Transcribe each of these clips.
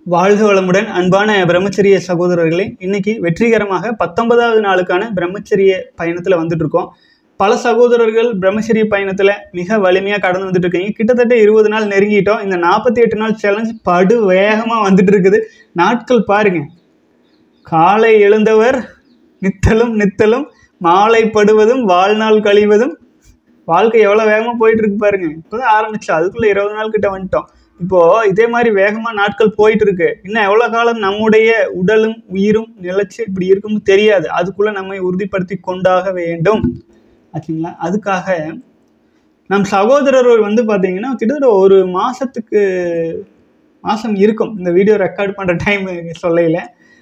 வாழ்க வளமுடன் அன்பான பிரம்மச்சரிய சகோதரர்களே இன்னைக்கு வெற்றிகரமாக பத்தொன்பதாவது நாளுக்கான பிரம்மச்சரிய பயணத்தில் வந்துட்டு இருக்கோம் பல சகோதரர்கள் பிரம்மச்சரிய பயணத்தில் மிக வலிமையாக கடந்து வந்துட்டு இருக்கீங்க கிட்டத்தட்ட இருபது நாள் நெருங்கிட்டோம் இந்த நாற்பத்தி எட்டு நாள் சேலஞ்ச் படு வேகமாக வந்துட்டு இருக்குது நாட்கள் பாருங்க காலை எழுந்தவர் நித்தலும் நித்தலும் மாலைப்படுவதும் வாழ்நாள் கழிவதும் வாழ்க்கை எவ்வளோ வேகமாக போயிட்டு இருக்கு பாருங்க இப்போதான் ஆரம்பிச்சோம் அதுக்குள்ள இருபது நாள் கிட்ட வந்துட்டோம் இப்போ இதே மாதிரி வேகமா நாட்கள் போயிட்டு இருக்கு இன்னும் எவ்வளவு காலம் நம்முடைய உடலும் உயிரும் நிலைச்சு இப்படி இருக்கும்னு தெரியாது அதுக்குள்ள நம்மை உறுதிப்படுத்தி கொண்டாக வேண்டும் ஆச்சுங்களா அதுக்காக நம் சகோதரர் வந்து பாத்தீங்கன்னா கிட்டத்தட்ட ஒரு மாசத்துக்கு மாசம் இருக்கும் இந்த வீடியோ ரெக்கார்ட் பண்ற டைம் சொல்லையில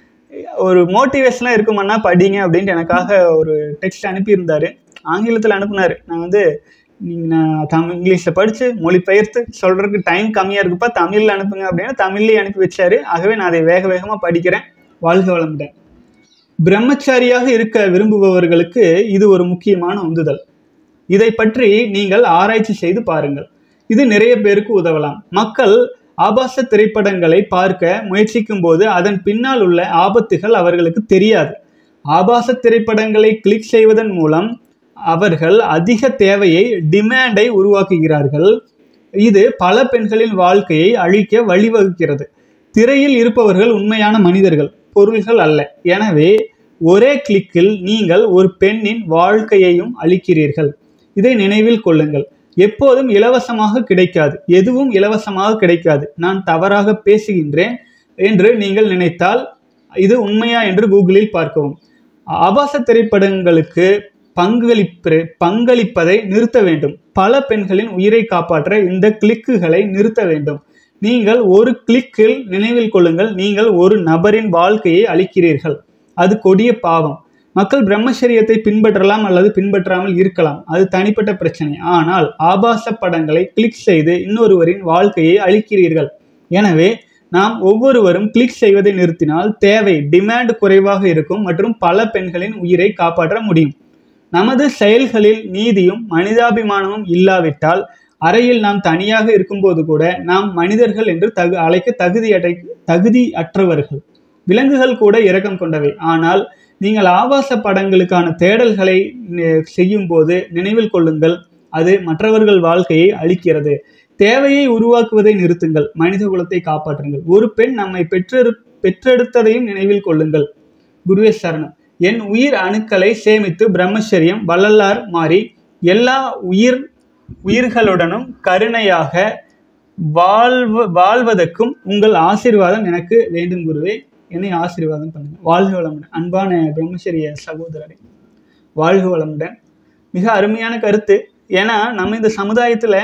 ஒரு மோட்டிவேஷனாக இருக்குமன்னா படிங்க அப்படின்ட்டு எனக்காக ஒரு டெக்ஸ்ட் அனுப்பியிருந்தாரு ஆங்கிலத்தில் அனுப்புனாரு நான் வந்து நீங்கள் நான் தமிழ் இங்கிலீஷில் படித்து மொழிபெயர்த்து சொல்கிறதுக்கு டைம் கம்மியாக இருக்குப்பா தமிழில் அனுப்புங்க அப்படின்னா தமிழ்லேயே அனுப்பி வச்சாரு ஆகவே நான் அதை வேக வேகமாக படிக்கிறேன் வாழ்க வளமுடன் பிரம்மச்சாரியாக இருக்க விரும்புபவர்களுக்கு இது ஒரு முக்கியமான உந்துதல் இதை பற்றி நீங்கள் ஆராய்ச்சி செய்து பாருங்கள் இது நிறைய பேருக்கு உதவலாம் மக்கள் ஆபாச திரைப்படங்களை பார்க்க முயற்சிக்கும் போது அதன் பின்னால் உள்ள ஆபத்துகள் அவர்களுக்கு தெரியாது ஆபாச திரைப்படங்களை கிளிக் செய்வதன் மூலம் அவர்கள் அதிக தேவையை டிமாண்டை உருவாக்குகிறார்கள் இது பல பெண்களின் வாழ்க்கையை அழிக்க வழிவகுக்கிறது திரையில் இருப்பவர்கள் உண்மையான மனிதர்கள் பொருள்கள் அல்ல எனவே ஒரே கிளிக்கில் நீங்கள் ஒரு பெண்ணின் வாழ்க்கையையும் அளிக்கிறீர்கள் இதை நினைவில் கொள்ளுங்கள் எப்போதும் இலவசமாக கிடைக்காது எதுவும் இலவசமாக கிடைக்காது நான் தவறாக பேசுகின்றேன் என்று நீங்கள் நினைத்தால் இது உண்மையா என்று கூகுளில் பார்க்கவும் ஆபாச திரைப்படங்களுக்கு பங்களிப்பு பங்களிப்பதை நிறுத்த வேண்டும் பல பெண்களின் உயிரை காப்பாற்ற இந்த கிளிக்குகளை நிறுத்த வேண்டும் நீங்கள் ஒரு கிளிக்கில் நினைவில் கொள்ளுங்கள் நீங்கள் ஒரு நபரின் வாழ்க்கையை அளிக்கிறீர்கள் அது கொடிய பாவம் மக்கள் பிரம்மச்சரியத்தை பின்பற்றலாம் அல்லது பின்பற்றாமல் இருக்கலாம் அது தனிப்பட்ட பிரச்சனை ஆனால் ஆபாச படங்களை கிளிக் செய்து இன்னொருவரின் வாழ்க்கையை அளிக்கிறீர்கள் எனவே நாம் ஒவ்வொருவரும் கிளிக் செய்வதை நிறுத்தினால் தேவை டிமாண்ட் குறைவாக இருக்கும் மற்றும் பல பெண்களின் உயிரை காப்பாற்ற முடியும் நமது செயல்களில் நீதியும் மனிதாபிமானமும் இல்லாவிட்டால் அறையில் நாம் தனியாக இருக்கும்போது கூட நாம் மனிதர்கள் என்று தகு அழைக்க தகுதி அடை தகுதி அற்றவர்கள் விலங்குகள் கூட இரக்கம் கொண்டவை ஆனால் நீங்கள் ஆபாச படங்களுக்கான தேடல்களை செய்யும் போது நினைவில் கொள்ளுங்கள் அது மற்றவர்கள் வாழ்க்கையை அளிக்கிறது தேவையை உருவாக்குவதை நிறுத்துங்கள் மனித குலத்தை காப்பாற்றுங்கள் ஒரு பெண் நம்மை பெற்றெடு பெற்றெடுத்ததையும் நினைவில் கொள்ளுங்கள் குருவே சரணம் என் உயிர் அணுக்களை சேமித்து பிரம்மச்சரியம் வள்ளலார் மாறி எல்லா உயிர் உயிர்களுடனும் கருணையாக வாழ்வ வாழ்வதற்கும் உங்கள் ஆசீர்வாதம் எனக்கு வேண்டும் குருவே என்னை ஆசீர்வாதம் பண்ணுங்க வாழ்க வளமுடன் அன்பான பிரம்மச்சரிய சகோதரரை வாழ்க வளமுடன் மிக அருமையான கருத்து ஏன்னா நம்ம இந்த சமுதாயத்தில்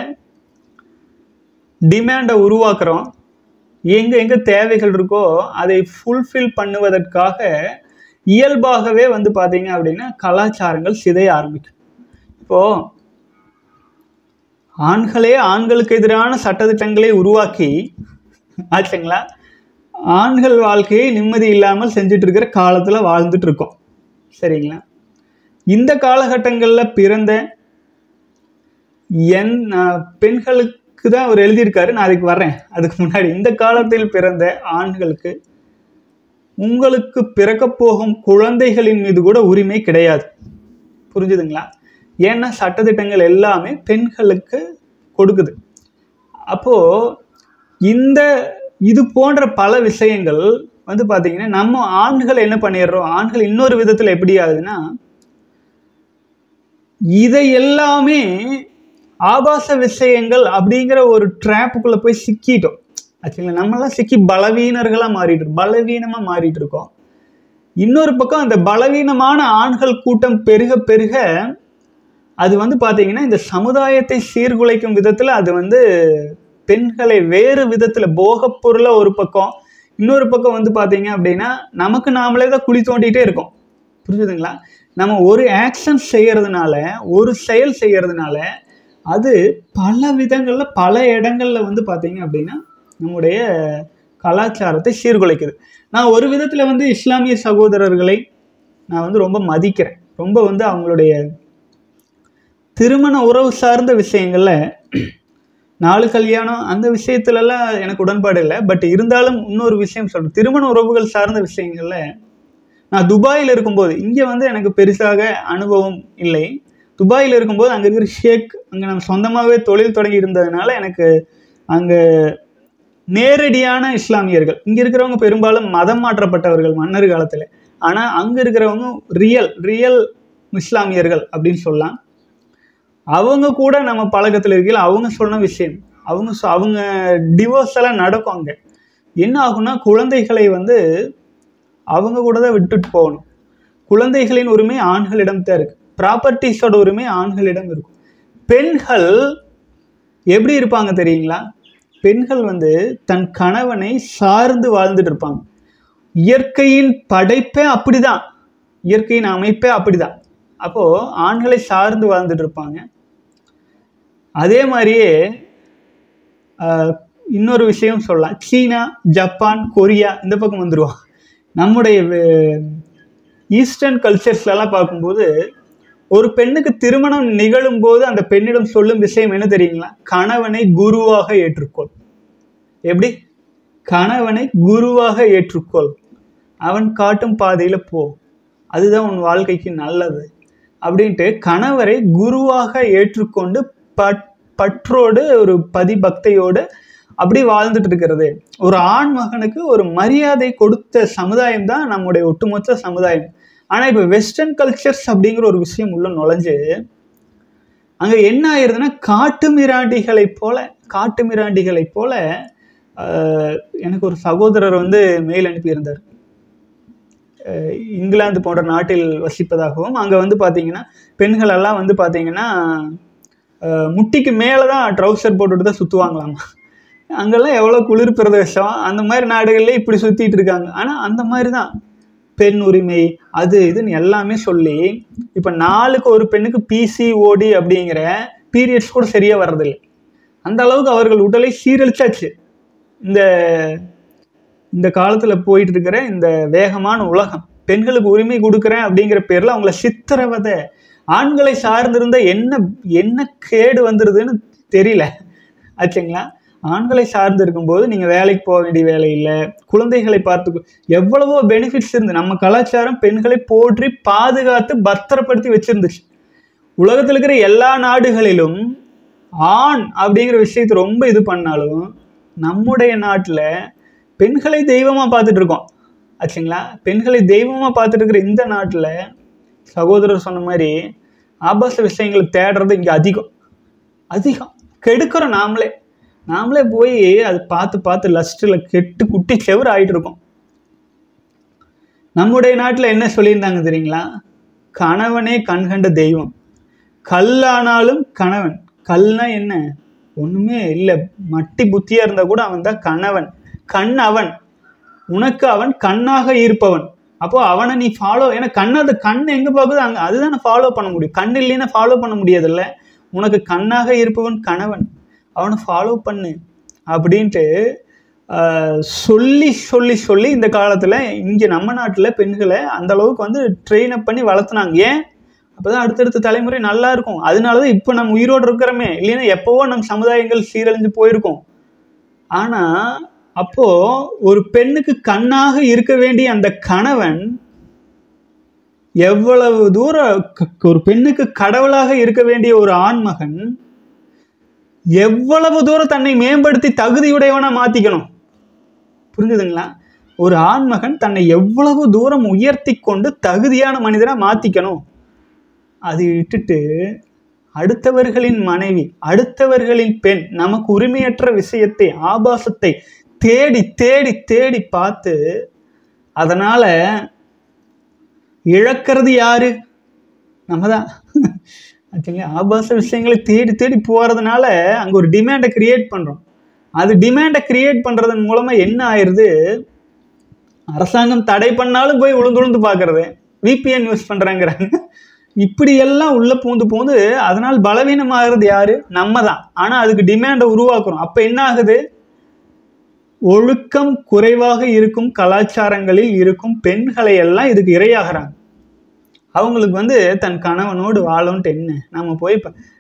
டிமாண்டை உருவாக்குறோம் எங்கே எங்கே தேவைகள் இருக்கோ அதை ஃபுல்ஃபில் பண்ணுவதற்காக இயல்பாகவே வந்து பார்த்தீங்க அப்படின்னா கலாச்சாரங்கள் சிதைய ஆரம்பிக்கும் இப்போது ஆண்களே ஆண்களுக்கு எதிரான சட்டத்திட்டங்களை உருவாக்கி ஆச்சுங்களா ஆண்கள் வாழ்க்கையை நிம்மதி இல்லாமல் செஞ்சுட்டு இருக்கிற காலத்தில் வாழ்ந்துட்டு இருக்கோம் சரிங்களா இந்த காலகட்டங்களில் பிறந்த என் பெண்களுக்கு தான் அவர் எழுதியிருக்காரு நான் அதுக்கு வர்றேன் அதுக்கு முன்னாடி இந்த காலத்தில் பிறந்த ஆண்களுக்கு உங்களுக்கு பிறக்க போகும் குழந்தைகளின் மீது கூட உரிமை கிடையாது புரிஞ்சுதுங்களா ஏன்னா சட்டத்திட்டங்கள் எல்லாமே பெண்களுக்கு கொடுக்குது அப்போ இந்த இது போன்ற பல விஷயங்கள் வந்து பார்த்தீங்கன்னா நம்ம ஆண்கள் என்ன பண்ணிடுறோம் ஆண்கள் இன்னொரு விதத்தில் எப்படி ஆகுதுன்னா இதை எல்லாமே ஆபாச விஷயங்கள் அப்படிங்கிற ஒரு ட்ராப்புக்குள்ளே போய் சிக்கிட்டோம் ஆக்சுவலி நம்மளாம் சிக்கி பலவீனர்களாக மாறிட்டு பலவீனமாக மாறிட்டு இருக்கோம் இன்னொரு பக்கம் அந்த பலவீனமான ஆண்கள் கூட்டம் பெருக பெருக அது வந்து பார்த்தீங்கன்னா இந்த சமுதாயத்தை சீர்குலைக்கும் விதத்தில் அது வந்து பெண்களை வேறு விதத்தில் போகப் பொருளை ஒரு பக்கம் இன்னொரு பக்கம் வந்து பார்த்தீங்க அப்படின்னா நமக்கு நாமளே தான் குழி தோண்டிகிட்டே இருக்கோம் புரிஞ்சுதுங்களா நம்ம ஒரு ஆக்ஷன் செய்யறதுனால ஒரு செயல் செய்யறதுனால அது பல விதங்களில் பல இடங்களில் வந்து பார்த்தீங்க அப்படின்னா நம்முடைய கலாச்சாரத்தை சீர்குலைக்குது நான் ஒரு விதத்தில் வந்து இஸ்லாமிய சகோதரர்களை நான் வந்து ரொம்ப மதிக்கிறேன் ரொம்ப வந்து அவங்களுடைய திருமண உறவு சார்ந்த விஷயங்களில் நாலு கல்யாணம் அந்த விஷயத்துலலாம் எனக்கு உடன்பாடு இல்லை பட் இருந்தாலும் இன்னொரு விஷயம் சொல்கிறேன் திருமண உறவுகள் சார்ந்த விஷயங்கள்ல நான் துபாயில் இருக்கும்போது இங்கே வந்து எனக்கு பெருசாக அனுபவம் இல்லை துபாயில் இருக்கும்போது அங்கே இருக்கிற ஷேக் அங்கே நம்ம சொந்தமாகவே தொழில் தொடங்கி இருந்ததுனால எனக்கு அங்கே நேரடியான இஸ்லாமியர்கள் இங்கே இருக்கிறவங்க பெரும்பாலும் மதம் மாற்றப்பட்டவர்கள் மன்னர் காலத்தில் ஆனால் அங்கே இருக்கிறவங்க ரியல் ரியல் இஸ்லாமியர்கள் அப்படின்னு சொல்லலாம் அவங்க கூட நம்ம பழக்கத்தில் இருக்கையில் அவங்க சொன்ன விஷயம் அவங்க சொ- அவங்க டிவோர்ஸ் எல்லாம் நடக்கும் அங்கே என்ன ஆகும்னா குழந்தைகளை வந்து அவங்க கூட தான் விட்டுட்டு போகணும் குழந்தைகளின் உரிமை ஆண்களிடம் தான் இருக்கு ப்ராப்பர்ட்டிஸோட உரிமை ஆண்களிடம் இருக்கும் பெண்கள் எப்படி இருப்பாங்க தெரியுங்களா பெண்கள் வந்து தன் கணவனை சார்ந்து வாழ்ந்துட்டு இருப்பாங்க இயற்கையின் படைப்பே அப்படிதான் இயற்கையின் அமைப்பே அப்படிதான் அப்போ ஆண்களை சார்ந்து வாழ்ந்துட்டு இருப்பாங்க அதே மாதிரியே ஆஹ், இன்னொரு விஷயம் சொல்லலாம் சீனா ஜப்பான் கொரியா இந்த பக்கம் வந்துருவோம் நம்முடைய வே- ஈஸ்டர்ன் கல்ச்சர்ஸ்லலாம் பார்க்கும்போது ஒரு பெண்ணுக்கு திருமணம் நிகழும் போது அந்த பெண்ணிடம் சொல்லும் விஷயம் என்ன தெரியுங்களா கணவனை குருவாக ஏற்றுக்கொள் எப்படி கணவனை குருவாக ஏற்றுக்கொள் அவன் காட்டும் பாதையில போ அதுதான் உன் வாழ்க்கைக்கு நல்லது அப்படின்ட்டு கணவரை குருவாக ஏற்றுக்கொண்டு பட் பற்றோடு ஒரு பதிபக்தையோடு அப்படி வாழ்ந்துட்டு இருக்கிறது ஒரு ஆண் மகனுக்கு ஒரு மரியாதை கொடுத்த சமுதாயம் தான் நம்முடைய ஒட்டுமொத்த சமுதாயம் ஆனா இப்ப வெஸ்டர்ன் கல்ச்சர்ஸ் அப்படிங்கிற ஒரு விஷயம் உள்ள நுழைஞ்சு அங்க என்ன ஆயிருதுன்னா காட்டு மிராண்டிகளைப் போல காட்டு மிராண்டிகளைப் போல ஆஹ், எனக்கு ஒரு சகோதரர் வந்து மெயில் அனுப்பியிருந்தார் அஹ், இங்கிலாந்து போன்ற நாட்டில் வசிப்பதாகவும் அங்கே வந்து பார்த்தீங்கன்னா பெண்கள் எல்லாம் வந்து பார்த்தீங்கன்னா அஹ், முட்டிக்கு மேலே தான் ட்ரௌசர் போட்டுட்டு தான் சுற்றுவாங்களாமா அங்கெல்லாம் எவ்வளோ குளிர் பிரதேசம் அந்த மாதிரி நாடுகள்ல இப்படி சுற்றிட்டு இருக்காங்க ஆனால் அந்த மாதிரி தான் பெண் உரிமை அது இதுன்னு எல்லாமே சொல்லி இப்போ நாளுக்கு ஒரு பெண்ணுக்கு பிசிஓடி அப்படிங்கிற பீரியட்ஸ் கூட சரியாக வர்றதில்லை அந்த அளவுக்கு அவர்கள் உடலை சீரழிச்சாச்சு இந்த இந்த காலத்தில் போயிட்டு இருக்கிற இந்த வேகமான உலகம் பெண்களுக்கு உரிமை கொடுக்குறேன் அப்படிங்கிற பேரில் அவங்கள சித்திரவதை ஆண்களை சார்ந்திருந்த என்ன என்ன கேடு வந்துடுதுன்னு தெரியல ஆச்சுங்களா ஆண்களை சார்ந்து இருக்கும்போது நீங்கள் வேலைக்கு போக வேண்டிய வேலை இல்லை குழந்தைகளை பார்த்து எவ்வளவோ பெனிஃபிட்ஸ் இருந்து நம்ம கலாச்சாரம் பெண்களை போற்றி பாதுகாத்து பத்திரப்படுத்தி வச்சிருந்துச்சு உலகத்தில் இருக்கிற எல்லா நாடுகளிலும் ஆண் அப்படிங்கிற விஷயத்தை ரொம்ப இது பண்ணாலும் நம்முடைய நாட்டில் பெண்களை தெய்வமாக பார்த்துட்டு இருக்கோம் ஆச்சுங்களா பெண்களை தெய்வமாக பார்த்துட்டு இருக்கிற இந்த நாட்டில் சகோதரர் சொன்ன மாதிரி ஆபாச விஷயங்களை தேடுறது இங்கே அதிகம் அதிகம் கெடுக்கிறோம் நாமளே நாமளே போய் அது பார்த்து பார்த்து லஸ்ட்டில் கெட்டு குட்டி செவர் ஆயிட்டு இருக்கோம் நம்முடைய நாட்டில் என்ன சொல்லியிருந்தாங்க தெரியுங்களா கணவனே கண்கண்ட தெய்வம் கல்லானாலும் கணவன் கல்னா என்ன ஒண்ணுமே இல்லை மட்டி புத்தியா இருந்தா கூட அவன் தான் கணவன் கண் அவன் உனக்கு அவன் கண்ணாக இருப்பவன் அப்போ அவனை நீ ஃபாலோ ஏன்னா கண் அது கண் எங்க பார்க்குதோ அங்க அதுதானே ஃபாலோ பண்ண முடியும் கண் இல்லைன்னா ஃபாலோ பண்ண முடியாதுல்ல உனக்கு கண்ணாக இருப்பவன் கணவன் அவனை ஃபாலோ பண்ணு அப்படின்ட்டு ஆஹ், சொல்லி சொல்லி சொல்லி இந்த காலத்தில் இங்கே நம்ம நாட்டில் பெண்களை அந்த அளவுக்கு வந்து ட்ரெயின் அப் பண்ணி வளர்த்துனாங்க ஏன் அப்பதான் அடுத்தடுத்த தலைமுறை நல்லா இருக்கும் அதனால தான் இப்போ நம்ம உயிரோடு இருக்கிறோமே இல்லைன்னா எப்போவோ நம்ம சமுதாயங்கள் சீரழிஞ்சு போயிருக்கோம் ஆனா அப்போ ஒரு பெண்ணுக்கு கண்ணாக இருக்க வேண்டிய அந்த கணவன் எவ்வளவு தூரம் க- ஒரு பெண்ணுக்கு கடவுளாக இருக்க வேண்டிய ஒரு ஆண்மகன் எவ்வளவு தூரம் தன்னை மேம்படுத்தி தகுதியுடையவனா மாத்திக்கணும் புரிஞ்சுதுங்களா ஒரு ஆண்மகன் தன்னை எவ்வளவு தூரம் உயர்த்தி கொண்டு தகுதியான மனிதனா மாத்திக்கணும் அதை விட்டுட்டு அடுத்தவர்களின் மனைவி அடுத்தவர்களின் பெண் நமக்கு உரிமையற்ற விஷயத்தை ஆபாசத்தை தேடி தேடி தேடி பார்த்து அதனால இழக்கிறது யாரு நம்ம தான் ஆச்சுங்களா ஆபாச விஷயங்களை தேடி தேடி போகிறதுனால அங்கே ஒரு டிமாண்டை கிரியேட் பண்ணுறோம் அது டிமாண்டை கிரியேட் பண்ணுறதன் மூலமாக என்ன ஆயிடுது அரசாங்கம் தடை பண்ணாலும் போய் உளுந்து உளுந்து பார்க்கறது விபிஎன் யூஸ் பண்ணுறாங்கிறாங்க இப்படி எல்லாம் உள்ள பூந்து பூந்து அதனால் பலவீனமாகிறது யாரு நம்ம தான் ஆனால் அதுக்கு டிமாண்டை உருவாக்குறோம் அப்போ என்ன ஆகுது ஒழுக்கம் குறைவாக இருக்கும் கலாச்சாரங்களில் இருக்கும் பெண்களை எல்லாம் இதுக்கு இரையாகிறாங்க அவங்களுக்கு வந்து தன் கணவனோடு வாழன்ட்டு என்ன நம்ம போய் இப்போ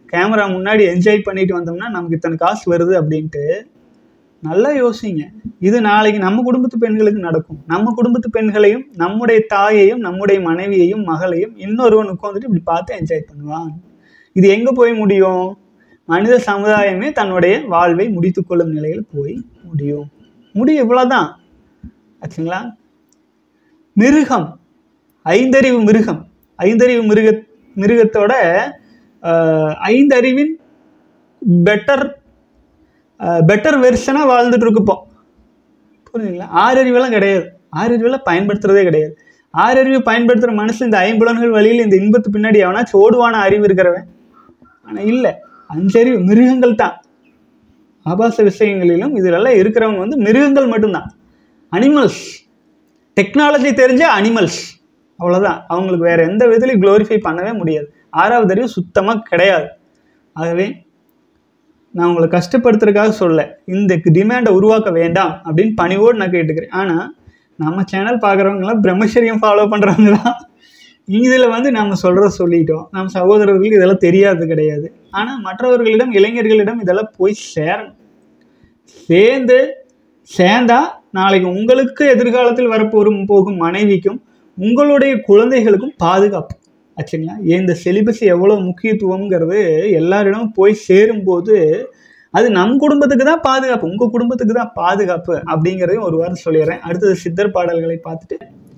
கேமரா முன்னாடி என்ஜாய் பண்ணிட்டு வந்தோம்னா நமக்கு இத்தனை காசு வருது அப்படின்ட்டு நல்லா யோசிங்க இது நாளைக்கு நம்ம குடும்பத்து பெண்களுக்கு நடக்கும் நம்ம குடும்பத்து பெண்களையும் நம்முடைய தாயையும் நம்முடைய மனைவியையும் மகளையும் இன்னொருவன் உட்காந்துட்டு இப்படி பார்த்து என்ஜாய் பண்ணுவான் இது எங்கே போய் முடியும் மனித சமுதாயமே தன்னுடைய வாழ்வை முடித்துக்கொள்ளும் நிலையில் போய் முடியும் முடியும் இவ்வளோதான் ஆச்சுங்களா மிருகம் ஐந்தறிவு மிருகம் ஐந்தறிவு மிருக மிருகத்தோட ஆஹ், ஐந்தறிவின் பெட்டர் பெட்டர் வெர்ஷனாக வாழ்ந்துட்டு இருக்கு இப்போ புரியுதுங்களா ஆறறிவெல்லாம் கிடையாது ஆறறிவெல்லாம் பயன்படுத்துறதே கிடையாது ஆறறிவு பயன்படுத்துகிற மனுஷன் இந்த ஐம்புலன்கள் வழியில் இந்த இன்பத்து பின்னாடி எவனாச்சும் ஓடுவான அறிவு இருக்கிறவன் ஆனால் இல்லை அஞ்சறிவு மிருகங்கள் தான் ஆபாச விஷயங்களிலும் இதிலெல்லாம் இருக்கிறவங்க வந்து மிருகங்கள் மட்டும்தான் அனிமல்ஸ் டெக்னாலஜி தெரிஞ்ச அனிமல்ஸ் அவ்வளோதான் அவங்களுக்கு வேற எந்த விதத்துலையும் க்ளோரிஃபை பண்ணவே முடியாது ஆறாவது அறிவு சுத்தமாக கிடையாது ஆகவே நான் உங்களை கஷ்டப்படுத்துறதுக்காக சொல்ல இந்த டிமாண்டை உருவாக்க வேண்டாம் அப்படின்னு பணிவோடு நான் கேட்டுக்கிறேன் ஆனால் நம்ம சேனல் பார்க்குறவங்களாம் பிரம்மச்சரியம் ஃபாலோ பண்ணுறவங்க தான் இதில் வந்து நம்ம சொல்கிறத சொல்லிட்டோம் நம்ம சகோதரர்களுக்கு இதெல்லாம் தெரியாது கிடையாது ஆனால் மற்றவர்களிடம் இளைஞர்களிடம் இதெல்லாம் போய் சேரணும் சேர்ந்து சேர்ந்தா நாளைக்கு உங்களுக்கு எதிர்காலத்தில் வரப்போகும் போகும் மனைவிக்கும் உங்களுடைய குழந்தைகளுக்கும் பாதுகாப்பு ஆச்சுங்களா இந்த செலிபஸி எவ்வளோ முக்கியத்துவம்ங்கிறது எல்லாரிடமும் போய் சேரும்போது அது நம் குடும்பத்துக்கு தான் பாதுகாப்பு உங்கள் குடும்பத்துக்கு தான் பாதுகாப்பு அப்படிங்கிறதையும் ஒரு வாரம் சொல்லிடுறேன் அடுத்தது சித்தர் பாடல்களை பார்த்துட்டு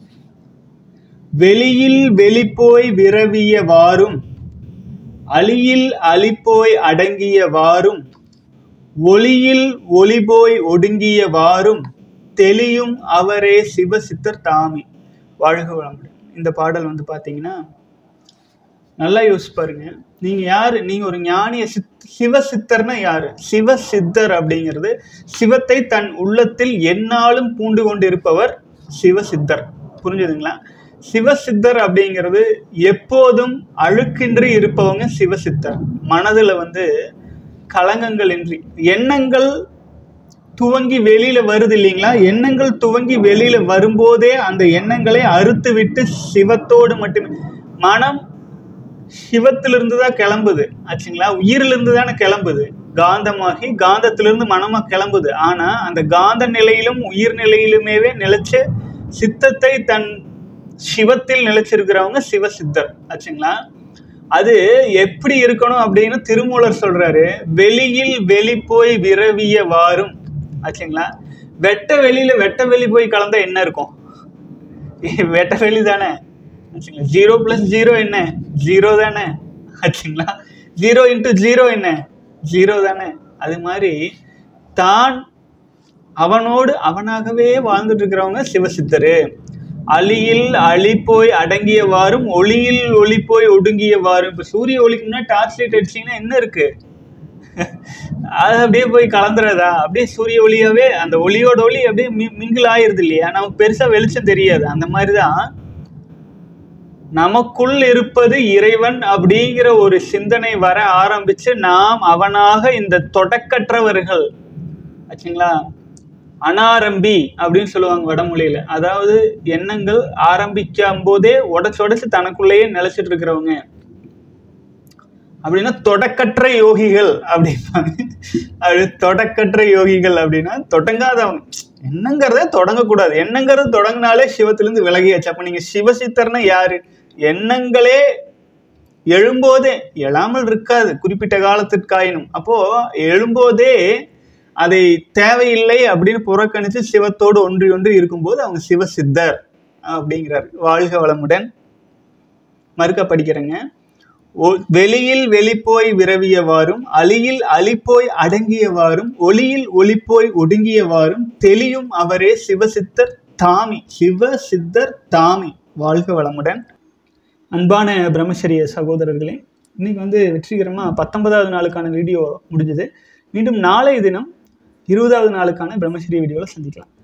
வெளியில் வெளிப்போய் விரவிய வாரும் அலியில் அலிப்போய் அடங்கிய வாரும் ஒளியில் ஒளிபோய் ஒடுங்கிய வாரும் தெளியும் அவரே சிவசித்தர் தாமி வாழ்க வளமுடன் இந்த பாடல் வந்து பார்த்தீங்கன்னா நல்லா யோசிச்சு பாருங்க நீங்க யாரு நீங்க ஒரு ஞானிய சித் சிவசித்தர்னா யாரு சிவசித்தர் அப்படிங்கிறது சிவத்தை தன் உள்ளத்தில் எந்நாளும் பூண்டு கொண்டிருப்பவர் சிவசித்தர் புரிஞ்சுதுங்களா சிவசித்தர் அப்படிங்கிறது எப்போதும் அழுக்கின்றி இருப்பவங்க சிவசித்தர் மனதுல வந்து கலங்கங்கள் இன்றி எண்ணங்கள் துவங்கி வெளியில வருது இல்லைங்களா எண்ணங்கள் துவங்கி வெளியில வரும்போதே அந்த எண்ணங்களை அறுத்து விட்டு சிவத்தோடு மட்டுமே மனம் சிவத்திலிருந்து தான் கிளம்புது ஆச்சுங்களா உயிரிலிருந்து தானே கிளம்புது காந்தமாகி காந்தத்திலிருந்து மனமா கிளம்புது ஆனா அந்த காந்த நிலையிலும் உயிர் நிலையிலுமேவே நிலைச்ச சித்தத்தை தன் சிவத்தில் நிலைச்சிருக்கிறவங்க சிவசித்தர் ஆச்சுங்களா அது எப்படி இருக்கணும் அப்படின்னு திருமூலர் சொல்றாரு வெளியில் வெளி போய் விரவிய வாரும் ஆச்சுங்களா வெட்ட வெளியில வெட்ட வெளி போய் கலந்தா என்ன இருக்கும் வெட்ட வெளி தானே ஆச்சுங்களா ஜீரோ பிளஸ் ஜீரோ என்ன ஜீரோ தானே ஆச்சுங்களா ஜீரோ இன்ட்டு ஜீரோ என்ன ஜீரோ தானே அது மாதிரி தான் அவனோடு அவனாகவே வாழ்ந்துட்டு இருக்கிறவங்க சிவசித்தரு அலியில் அழி போய் அடங்கியவாறும் ஒளியில் ஒளி போய் ஒடுங்கியவாறும் இப்போ சூரிய ஒளிக்கு முன்னாடி டார்ச் லைட் அடிச்சிங்கன்னா என்ன இருக்கு அது அப்படியே போய் கலந்துறதா அப்படியே சூரிய ஒளியாவே அந்த ஒளியோட ஒளி அப்படியே மி- மிங்கிள் ஆயிருது இல்லையா நமக்கு பெருசா வெளிச்சம் தெரியாது அந்த மாதிரி தான் நமக்குள் இருப்பது இறைவன் அப்படிங்கிற ஒரு சிந்தனை வர ஆரம்பிச்சு நாம் அவனாக இந்த தொடக்கற்றவர்கள் ஆச்சுங்களா அனாரம்பி அப்படின்னு சொல்லுவாங்க வடமொழியில அதாவது எண்ணங்கள் ஆரம்பிக்கும் போதே உடச்சு உடச்சு தனக்குள்ளேயே நிலைச்சிட்டு இருக்கிறவங்க அப்படின்னா தொடக்கற்ற யோகிகள் அப்படிம்பாங்க அது தொடக்கற்ற யோகிகள் அப்படின்னா தொடங்காதவங்க எண்ணங்கிறதே தொடங்கக்கூடாது எண்ணங்கிறது தொடங்கினாலே சிவத்திலிருந்து விலகியாச்சு அப்ப நீங்க சிவசித்தர்னா யாரு எண்ணங்களே எழும்போதே எழாமல் இருக்காது குறிப்பிட்ட காலத்திற்காயினும் அப்போ எழும்போதே அதை தேவையில்லை அப்படின்னு புறக்கணித்து சிவத்தோடு ஒன்றி ஒன்றி இருக்கும்போது அவங்க சிவசித்தர் அப்படிங்கிறார் வாழ்க வளமுடன் மறுக்க படிக்கிறேங்க ஒ- வெளியில் வெளிப்போய் விரவியவாறும் அலியில் அலிப்போய் அடங்கியவாறும் ஒளியில் ஒளிப்போய் ஒடுங்கியவாறும் தெளியும் அவரே சிவசித்தர் தாமி சிவசித்தர் தாமி வாழ்க வளமுடன் அன்பான பிரம்மச்சரிய சகோதரர்களே இன்னைக்கு வந்து வெற்றிகரமாக பத்தொன்பதாவது நாளுக்கான வீடியோ முடிஞ்சது மீண்டும் நாளைய தினம் இருபதாவது நாளுக்கான பிரம்மச்சரிய வீடியோவில் சந்திக்கலாம்